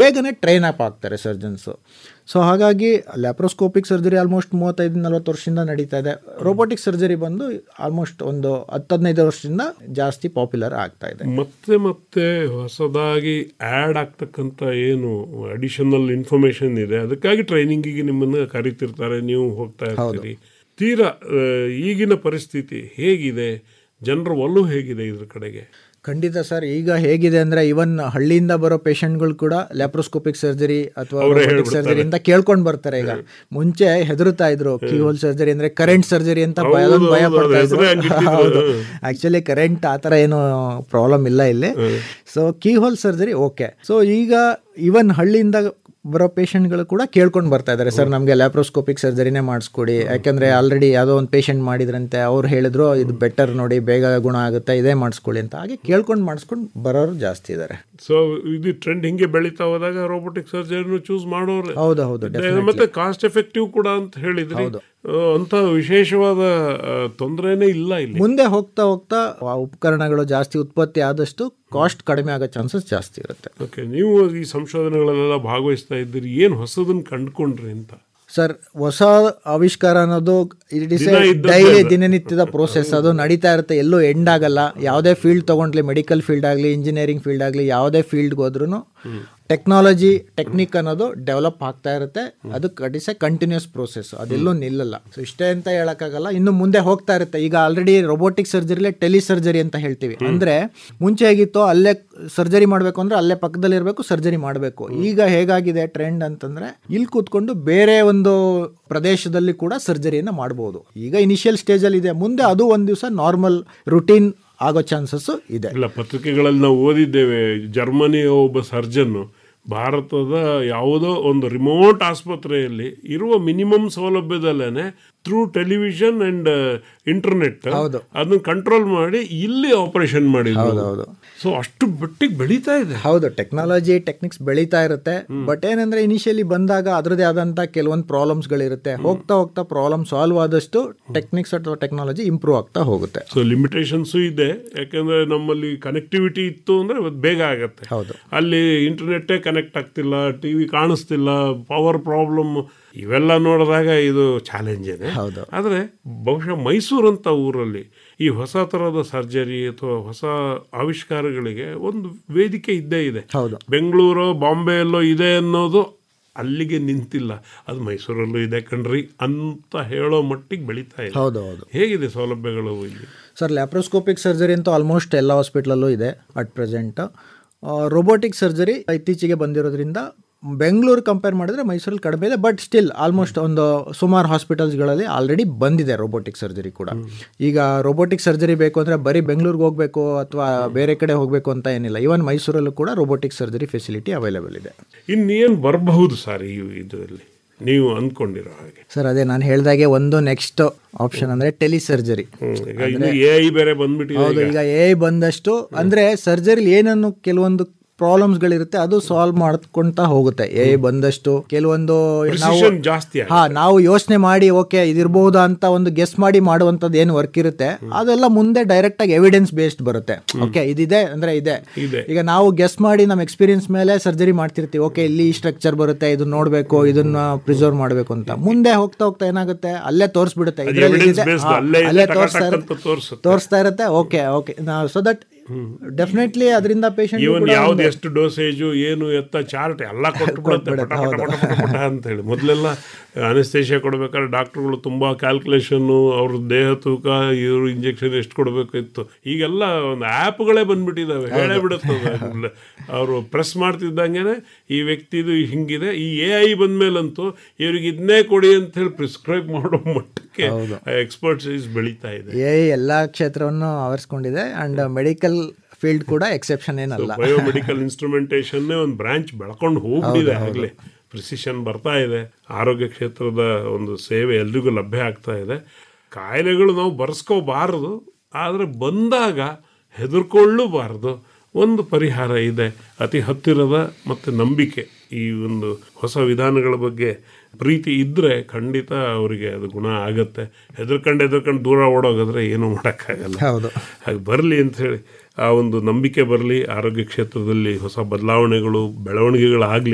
ಬೇಗನೆ train up ಆಗ್ತಾರೆ surgeons so ಹಾಗಾಗಿ ಲ್ಯಾಪ್ರೋಸ್ಕೋಪಿಕ್ ಸರ್ಜರಿ ಆಲ್ಮೋಸ್ಟ್ ಮೂವತ್ತೈದು ನಲ್ವತ್ತು ವರ್ಷದಿಂದ ನಡೀತಾ ಇದೆ ರೋಬೋಟಿಕ್ ಸರ್ಜರಿ ಬಂದು ಆಲ್ಮೋಸ್ಟ್ ಒಂದು ಹತ್ತು ಹದಿನೈದು ವರ್ಷದಿಂದ ಜಾಸ್ತಿ ಪಾಪ್ಯುಲರ್ ಆಗ್ತಾ ಇದೆ ಮತ್ತೆ ಮತ್ತೆ ಹೊಸದಾಗಿ ಆ್ಯಡ್ ಆಗ್ತಕ್ಕಂಥ ಏನು ಅಡಿಷನಲ್ ಇನ್ಫಾರ್ಮೇಶನ್ ಇದೆ ಅದಕ್ಕಾಗಿ ಟ್ರೈನಿಂಗಿಗೆ ನಿಮ್ಮನ್ನು ಕರೀತಿರ್ತಾರೆ ನೀವು ಹೋಗ್ತಾ ಇರ್ತೀರಿ ತೀರಾ ಆ, ಈಗಿನ ಪರಿಸ್ಥಿತಿ ಹೇಗಿದೆ ಜನರ ಒಲವು ಹೇಗಿದೆ ಇದ್ರ ಕಡೆಗೆ ಖಂಡಿತ ಸರ್ ಈಗ ಹೇಗಿದೆ ಅಂದ್ರೆ ಇವನ್ ಹಳ್ಳಿಯಿಂದ ಬರೋ ಪೇಷಂಟ್ಗಳು ಕೂಡ ಲ್ಯಾಪ್ರೋಸ್ಕೋಪಿಕ್ ಸರ್ಜರಿ ಅಥವಾ ರೋಬೋಟಿಕ್ ಸರ್ಜರಿ ಅಂತ ಕೇಳ್ಕೊಂಡು ಬರ್ತಾರೆ ಈಗ ಮುಂಚೆ ಹೆದರುತ್ತಾ ಇದ್ರು ಕೀ ಹೋಲ್ ಸರ್ಜರಿ ಅಂದ್ರೆ ಕರೆಂಟ್ ಸರ್ಜರಿ ಅಂತ ಭಯ ಅದೊಂದು ಭಯ ಪಡ್ತಾ ಇದ್ರು ಹೌದು ಆಕ್ಚುಲಿ ಕರೆಂಟ್ ಆ ಥರ ಏನು ಪ್ರಾಬ್ಲಮ್ ಇಲ್ಲ ಇಲ್ಲಿ so key hole surgery okay so ಈಗ ಇವನ್ ಹಳ್ಳಿಯಿಂದ ಬರೋ ಪೇಷಂಟ್ಗಳು ಕೂಡ ಕೇಳ್ಕೊಂಡು ಬರ್ತಾ ಇದ್ದಾರೆ ಸರ್ ನಮಗೆ ಲ್ಯಾಪ್ರೋಸ್ಕೋಪಿಕ್ ಸರ್ಜರಿನೇ ಮಾಡಿಸ್ಕೊಡಿ ಯಾಕಂದ್ರೆ ಆಲ್ರೆಡಿ ಯಾವುದೋ ಒಂದು ಪೇಷಂಟ್ ಮಾಡಿದ್ರಂತೆ ಅವ್ರು ಹೇಳಿದ್ರು ಇದು ಬೆಟರ್ ನೋಡಿ ಬೇಗ ಗುಣ ಆಗುತ್ತೆ ಇದೇ ಮಾಡಿಸ್ಕೊಳ್ಳಿ ಅಂತ ಹಾಗೆ ಕೇಳ್ಕೊಂಡು ಮಾಡಿಸ್ಕೊಂಡು ಬರೋರು ಜಾಸ್ತಿ ಇದ್ದಾರೆ ಸೊ ಇದು ಟ್ರೆಂಡ್ ಹಿಂಗೆ ಬೆಳೀತಾ ಹೋದಾಗ ರೋಬೋಟಿಕ್ ಸರ್ಜರಿನು ಚೂಸ್ ಮಾಡೋರು ಹೌದು ಹೌದು ಇದೆ. ಮತ್ತೆ ಕಾಸ್ಟ್ ಎಫೆಕ್ಟಿವ್ ಕೂಡ ಅಂತ ಹೇಳಿದ್ರಿ ಆ, ಅಂತ ವಿಶೇಷವಾದ ತೊಂದರೆನೇ ಇಲ್ಲ ಇಲ್ಲಿ ಮುಂದೆ ಹೋಗ್ತಾ ಹೋಗ್ತಾ ಆ ಉಪಕರಣಗಳು ಜಾಸ್ತಿ ಉತ್ಪತ್ತಿ ಆದಷ್ಟು ಕಾಸ್ಟ್ ಕಡಿಮೆ ಆಗೋ ಚಾನ್ಸಸ್ ಜಾಸ್ತಿ ಇರುತ್ತೆ ಓಕೆ ನೀವು ಈ ಸಂಶೋಧನೆಗಳಲ್ಲೆಲ್ಲ ಭಾಗವಹಿಸ್ತಾ ಇದ್ದೀರಿ ಏನು ಹೊಸದನ್ನು ಕಂಡುಕೊಂಡ್ರಿ ಅಂತ ಸರ್ ಹೊಸ ಆವಿಷ್ಕಾರ ಅನ್ನೋದು ಇಟ್ ಇಸ್ ದಿನ ಇದ್ದದ್ದೇ ಡೈಲಿ ಅದು. ದಿನನಿತ್ಯದ ಪ್ರೋಸೆಸ್ ಅದು ನಡೀತಾ ಇರುತ್ತೆ ಎಲ್ಲೂ ಎಂಡ್ ಆಗಲ್ಲ ಯಾವುದೇ ಫೀಲ್ಡ್ ತಗೊಂಡ್ಲಿ ಮೆಡಿಕಲ್ ಫೀಲ್ಡ್ ಆಗಲಿ ಇಂಜಿನಿಯರಿಂಗ್ ಫೀಲ್ಡ್ ಆಗಲಿ ಯಾವುದೇ ಫೀಲ್ಡ್ಗೆ ಹೋದ್ರೂ ಟೆಕ್ನಾಲಜಿ ಟೆಕ್ನಿಕ್ ಅನ್ನೋದು ಡೆವಲಪ್ ಆಗ್ತಾ ಇರುತ್ತೆ ಅದು it is a continuous process ಅದೆಲ್ಲೂ ನಿಲ್ಲಲ್ಲ ಸೊ ಇಷ್ಟೇ ಅಂತ ಹೇಳಕ್ಕಾಗಲ್ಲ ಇನ್ನು ಮುಂದೆ ಹೋಗ್ತಾ ಇರುತ್ತೆ ಈಗ ಆಲ್ರೆಡಿ ರೋಬೋಟಿಕ್ ಸರ್ಜರಿಲೇ ಟೆಲಿ ಸರ್ಜರಿ ಅಂತ ಹೇಳ್ತೀವಿ ಅಂದ್ರೆ ಮುಂಚೆ ಹೇಗಿತ್ತು ಅಲ್ಲೇ ಸರ್ಜರಿ ಮಾಡಬೇಕು ಅಂದ್ರೆ ಅಲ್ಲೇ ಪಕ್ಕದಲ್ಲಿ ಇರಬೇಕು ಸರ್ಜರಿ ಮಾಡಬೇಕು ಈಗ ಹೇಗಾಗಿದೆ ಟ್ರೆಂಡ್ ಅಂತಂದ್ರೆ ಇಲ್ಲಿ ಕೂತ್ಕೊಂಡು ಬೇರೆ ಒಂದು ಪ್ರದೇಶದಲ್ಲಿ ಕೂಡ ಸರ್ಜರಿಯನ್ನು ಮಾಡ್ಬೋದು ಈಗ ಇನಿಷಿಯಲ್ ಸ್ಟೇಜಲ್ಲಿ ಇದೆ ಮುಂದೆ ಅದು ಒಂದು ದಿವಸ ನಾರ್ಮಲ್ ರುಟೀನ್ ಆಗೋ ಚಾನ್ಸಸ್ ಇದೆ ಇಲ್ಲ ಪತ್ರಿಕೆಗಳಲ್ಲಿ ನಾವು ಓದಿದ್ದೇವೆ ಜರ್ಮನಿಯ ಒಬ್ಬ ಸರ್ಜನ್ನು ಭಾರತದ ಯಾವುದೋ ಒಂದು ರಿಮೋಟ್ ಆಸ್ಪತ್ರೆಯಲ್ಲಿ ಇರುವ ಮಿನಿಮಮ್ ಸೌಲಭ್ಯದಲ್ಲೇನೆ ಥ್ರೂ ಟೆಲಿವಿಷನ್ ಅಂಡ್ ಇಂಟರ್ನೆಟ್ ಹೌದು. ಅದನ್ನ ಕಂಟ್ರೋಲ್ ಮಾಡಿ ಇಲ್ಲಿ ಆಪರೇಷನ್ ಮಾಡಿದ್ರು ಹೌದು. ಸೊ ಅಷ್ಟು ಮಟ್ಟಿಗೆ ಬೆಳೀತಾ ಇದೆ ಹೌದು ಟೆಕ್ನಾಲಜಿ ಟೆಕ್ನಿಕ್ಸ್ ಬೆಳೀತಾ ಇರುತ್ತೆ ಬಟ್ ಏನಂದ್ರೆ ಇನಿಷಿಯಲಿ ಬಂದಾಗ ಅದರದೇ ಆದಂತ ಕೆಲವೊಂದು ಪ್ರಾಬ್ಲಮ್ಸ್ಗಳಿರುತ್ತೆ ಹೋಗ್ತಾ ಹೋಗ್ತಾ ಪ್ರಾಬ್ಲಮ್ ಸಾಲ್ವ್ ಆದಷ್ಟು ಟೆಕ್ನಿಕ್ಸ್ ಅಥವಾ ಟೆಕ್ನಾಲಜಿ ಇಂಪ್ರೂವ್ ಆಗ್ತಾ ಹೋಗುತ್ತೆ ಸೊ ಲಿಮಿಟೇಷನ್ಸು ಇದೆ ಯಾಕಂದ್ರೆ ನಮ್ಮಲ್ಲಿ ಕನೆಕ್ಟಿವಿಟಿ ಇತ್ತು ಅಂದ್ರೆ ಅದು ಬೇಗ ಆಗತ್ತೆ ಹೌದು. ಅಲ್ಲಿ ಇಂಟರ್ನೆಟ್ಟೇ ಕನೆಕ್ಟ್ ಆಗ್ತಿಲ್ಲ ಟಿವಿ ಕಾಣಿಸ್ತಿಲ್ಲ ಪವರ್ ಪ್ರಾಬ್ಲಮ್ ಇವೆಲ್ಲ ನೋಡಿದಾಗ ಇದು ಚಾಲೆಂಜೇನೆ ಹೌದು. ಆದರೆ ಬಹುಶಃ ಮೈಸೂರು ಅಂತ ಊರಲ್ಲಿ ಈ ಹೊಸ ಥರದ ಸರ್ಜರಿ ಅಥವಾ ಹೊಸ ಆವಿಷ್ಕಾರಗಳಿಗೆ ಒಂದು ವೇದಿಕೆ ಇದ್ದೇ ಇದೆ ಹೌದು. ಬೆಂಗಳೂರು ಬಾಂಬೆಯಲ್ಲೋ ಇದೆ ಅನ್ನೋದು ಅಲ್ಲಿಗೆ ನಿಂತಿಲ್ಲ ಅದು ಮೈಸೂರಲ್ಲೂ ಇದೆ ಕಣ್ರಿ ಅಂತ ಹೇಳೋ ಮಟ್ಟಿಗೆ ಬೆಳೀತಾ ಇದೆ ಹೌದು ಹೌದು ಹೇಗಿದೆ ಸೌಲಭ್ಯಗಳು ಇಲ್ಲಿ ಸರ್ ಲ್ಯಾಪ್ರೋಸ್ಕೋಪಿಕ್ ಸರ್ಜರಿ ಅಂತೂ ಆಲ್ಮೋಸ್ಟ್ ಎಲ್ಲ ಹಾಸ್ಪಿಟ್ಲಲ್ಲೂ ಇದೆ ಅಟ್ ಪ್ರೆಸೆಂಟ್ ರೋಬೋಟಿಕ್ ಸರ್ಜರಿ ಇತ್ತೀಚೆಗೆ ಬಂದಿರೋದ್ರಿಂದ ಬೆಂಗಳೂರು ಕಂಪೇರ್ ಮಾಡಿದ್ರೆ ಮೈಸೂರಲ್ಲಿ ಕಡಿಮೆ ಇದೆ ಬಟ್ ಸ್ಟಿಲ್ ಆಲ್ಮೋಸ್ಟ್ ಒಂದು ಸುಮಾರು ಹಾಸ್ಪಿಟಲ್ಸ್ಗಳಲ್ಲಿ ಆಲ್ರೆಡಿ ಬಂದಿದೆ ರೋಬೋಟಿಕ್ ಸರ್ಜರಿ ಕೂಡ ಈಗ ರೋಬೋಟಿಕ್ ಸರ್ಜರಿ ಬೇಕು ಅಂದರೆ ಬರೀ ಬೆಂಗಳೂರಿಗೆ ಹೋಗಬೇಕು ಅಥವಾ ಬೇರೆ ಕಡೆ ಹೋಗಬೇಕು ಅಂತ ಏನಿಲ್ಲ ಈವನ್ ಮೈಸೂರಲ್ಲೂ ಕೂಡ ರೋಬೋಟಿಕ್ ಸರ್ಜರಿ ಫೆಸಿಲಿಟಿ ಅವೈಲೇಬಲ್ ಇದೆ ಇನ್ನೇನು ಬರಬಹುದು ಸರ್ ಈ ಇದರಲ್ಲಿ ನೀವು ಅಂದ್ಕೊಂಡಿರೋ ಹಾಗೆ ಸರ್ ಅದೇ ನಾನು ಹೇಳ್ದಾಗೆ ಒಂದು ನೆಕ್ಸ್ಟ್ ಆಪ್ಷನ್ ಅಂದರೆ ಟೆಲಿ ಸರ್ಜರಿ ಹ್ಮ್. ಈಗ ಇನ್ನು ಎ ಐ ಬೇರೆ ಬಂದ್ಬಿಟ್ಟಿದೆ ಹೌದು ಈಗ ಎ ಬಂದಷ್ಟು ಅಂದ್ರೆ ಸರ್ಜರಿ ಏನನ್ನು ಕೆಲವೊಂದು ಪ್ರಾಬ್ಲಮ್ಸ್ಗಳಿರುತ್ತೆ ಅದು ಸಾಲ್ವ್ ಮಾಡ್ಕೊಂತ ಹೋಗುತ್ತೆ ಎ ಬಂದಷ್ಟು ಕೆಲವೊಂದು ನಾವು Precision ಜಾಸ್ತಿ ಆಗುತ್ತೆ. ಹಾ ನಾವು ಯೋಚನೆ ಮಾಡಿ ಓಕೆ ಇದಿರ್ಬಹುದಾ ಅಂತ ಒಂದು ಗೆಸ್ ಮಾಡಿ ಮಾಡುವಂಥದ್ದು ಏನು ವರ್ಕ್ ಇರುತ್ತೆ ಅದೆಲ್ಲ ಮುಂದೆ ಡೈರೆಕ್ಟ್ ಆಗಿ ಎವಿಡೆನ್ಸ್ ಬೇಸ್ಡ್ ಬರುತ್ತೆ ಓಕೆ ಇದಿದೆ ಅಂದ್ರೆ ಇದೆ ಇದೆ. ಈಗ ನಾವು ಗೆಸ್ ಮಾಡಿ ನಮ್ಮ ಎಕ್ಸ್ಪೀರಿಯನ್ಸ್ ಮೇಲೆ ಸರ್ಜರಿ ಮಾಡ್ತಿರ್ತೀವಿ ಓಕೆ ಇಲ್ಲಿ ಸ್ಟ್ರಕ್ಚರ್ ಬರುತ್ತೆ ಇದನ್ನ ನೋಡಬೇಕು ಇದನ್ನ ಪ್ರಿಸರ್ವ್ ಮಾಡಬೇಕು ಅಂತ ಮುಂದೆ ಹೋಗ್ತಾ ಹೋಗ್ತಾ ಏನಾಗುತ್ತೆ ಅಲ್ಲೇ ತೋರಿಸ್ಬಿಡುತ್ತೆ ಅದು ಇದ್ರಲ್ಲಿ evidence ಇದಿದೆ, based, ಹಾ, ಅಲ್ಲೇ ಇದೆ, ಅಲ್ಲೇ ಟಕ ತೋರಿಸ್ತಾ ಟಕ ಇರುತ್ತೆ ಅಂತ ತೋರ್ಸುತ್ತೆ. ತೋರಿಸ್ತಾ ಇರುತ್ತೆ okay okay so that definitely ಅದರಿಂದ ಪೇಷಂಟ್ ಇವನ್ ಯಾವ್ದು ಎಷ್ಟು ಡೋಸೇಜು ಏನು ಎತ್ತ ಚಾರ್ಟ್ ಎಲ್ಲ ಕೊಟ್ಟು ಬಿಡುತ್ತೆ ಪಟ ಪಟ ಪಟ ಪಟ ಪಟ ಅಂತ ಹೇಳಿ ಮೊದಲೆಲ್ಲ ಅನಸ್ತೇಷಿಯಾ ಕೊಡ್ಬೇಕಾದ್ರೆ ಡಾಕ್ಟರ್ಗಳು ತುಂಬಾ ಕ್ಯಾಲ್ಕುಲೇಷನ್ನು ಅವ್ರ ದೇಹ ತೂಕ ಇವರು ಇಂಜೆಕ್ಷನ್ ಎಷ್ಟು ಕೊಡಬೇಕಿತ್ತು ಈಗೆಲ್ಲ ಒಂದು ಆ್ಯಪ್ಗಳೇ ಬಂದ್ಬಿಟ್ಟಿದ್ದಾವೆ ಹೇಳೇ ಬಿಡುತ್ತದೆ ಅವರು ಪ್ರೆಸ್ ಮಾಡ್ತಿದ್ದಂಗೆನೆ ಈ ವ್ಯಕ್ತಿದು ಹಿಂಗಿದೆ ಈ ಎ ಐ ಬಂದ್ಮೇಲಂತೂ ಇವ್ರಿಗೆ ಇದನ್ನೇ ಕೊಡಿ ಅಂತ ಹೇಳಿ ಪ್ರಿಸ್ಕ್ರೈಬ್ ಮಾಡೋ ಮಟ್ಟಕ್ಕೆ ಎಕ್ಸ್ಪರ್ಟ್ಸ್ ಬೆಳೀತಾ ಇದೆ ಎ ಎಲ್ಲ ಕ್ಷೇತ್ರವನ್ನು ಆವರಿಸ್ಕೊಂಡಿದೆ ಅಂಡ್ ಮೆಡಿಕಲ್ ಫೀಲ್ಡ್ ಕೂಡ ಎಕ್ಸೆಪ್ಷನ್ ಏನಲ್ಲ ಬಯೋಮೆಡಿಕಲ್ ಇನ್ಸ್ಟ್ರುಮೆಂಟೇಷನ್ ಒಂದು ಬ್ರಾಂಚ್ ಬೆಳ್ಕೊಂಡು ಹೋಗ್ಬಿಟ್ಟಿದೆ ಆಗಲೇ ಪ್ರಿಸಿಷನ್ ಬರ್ತಾ ಇದೆ ಆರೋಗ್ಯ ಕ್ಷೇತ್ರದ ಒಂದು ಸೇವೆ ಎಲ್ರಿಗೂ ಲಭ್ಯ ಆಗ್ತಾ ಇದೆ ಕಾಯಿಲೆಗಳು ನಾವು ಬರ್ಸ್ಕೋಬಾರದು ಆದರೆ ಬಂದಾಗ ಹೆದರ್ಕೊಳ್ಳಬಾರದು ಒಂದು ಪರಿಹಾರ ಇದೆ ಅತಿ ಹತ್ತಿರದ ಮತ್ತು ನಂಬಿಕೆ ಈ ಒಂದು ಹೊಸ ವಿಧಾನಗಳ ಬಗ್ಗೆ ಪ್ರೀತಿ ಇದ್ದರೆ ಖಂಡಿತ ಅವರಿಗೆ ಅದು ಗುಣ ಆಗತ್ತೆ ಹೆದರ್ಕೊಂಡು ಹೆದರ್ಕೊಂಡು ದೂರ ಓಡೋಗಿದ್ರೆ ಏನೂ ಮಾಡೋಕ್ಕಾಗಲ್ಲ ಹೌದು ಹಾಗೆ ಬರಲಿ ಅಂತ ಹೇಳಿ ಆ ಒಂದು ನಂಬಿಕೆ ಬರಲಿ ಆರೋಗ್ಯ ಕ್ಷೇತ್ರದಲ್ಲಿ ಹೊಸ ಬದಲಾವಣೆಗಳು ಬೆಳವಣಿಗೆಗಳಾಗಲಿ